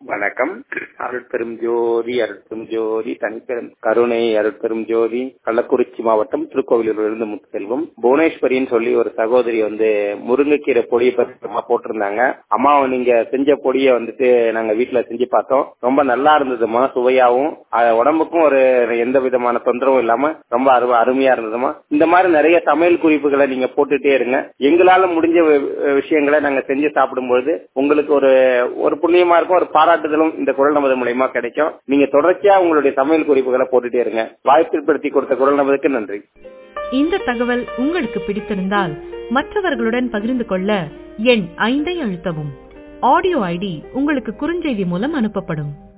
வணக்கம் அருட்பெரும் ஜோதி அருட்பெரும் ஜோதி தனிப்பெரும் கருணை அருட்பெரும் ஜோதி கள்ளக்குறிச்சி மாவட்டம் திருக்கோவிலூரிலிருந்து முத்துசெல்வம் புவனேஸ்வரின்னு சொல்லி ஒரு சகோதரி வந்து முருங்கைக்கீரை பொடியை பத்தி அம்மா போட்டிருந்தாங்க அம்மா நீங்க செஞ்ச பொடியை வந்துட்டு நாங்க வீட்டுல செஞ்சு பார்த்தோம் ரொம்ப நல்லா இருந்ததுமா சுவையாவும் அஹ் உடம்புக்கும் ஒரு எந்த விதமான தொந்தரவும் இல்லாம ரொம்ப அரு அருமையா இருந்ததுமா இந்த மாதிரி நிறைய சமையல் குறிப்புகளை நீங்க போட்டுட்டே இருங்க எங்களால முடிஞ்ச வி- விஷயங்களை நாங்க செஞ்சு சாப்பிடும்பொழுது உங்களுக்கு ஒரு ஒரு புண்ணியமா இருக்கும் ஒரு பாராட்டுதலும் இந்த குரல் நமது மூலயமா கிடைக்கும் நீங்க தொடர்ச்சியா உங்களுடைய சமையல் குறிப்புகளை போட்டுட்டே இருங்க வாய்ப்பு ஏற்படுத்தி கொடுத்த குரல் நமதுக்கு நன்றி இந்த தகவல் உங்களுக்கு பிடித்திருந்தால் மற்றவர்களுடன் பகிர்ந்து கொள்ள எண் ஐந்தை அழுத்தவும் ஆடியோ ஐடி உங்களுக்கு குறுஞ்செய்தி மூலம் அனுப்பப்படும்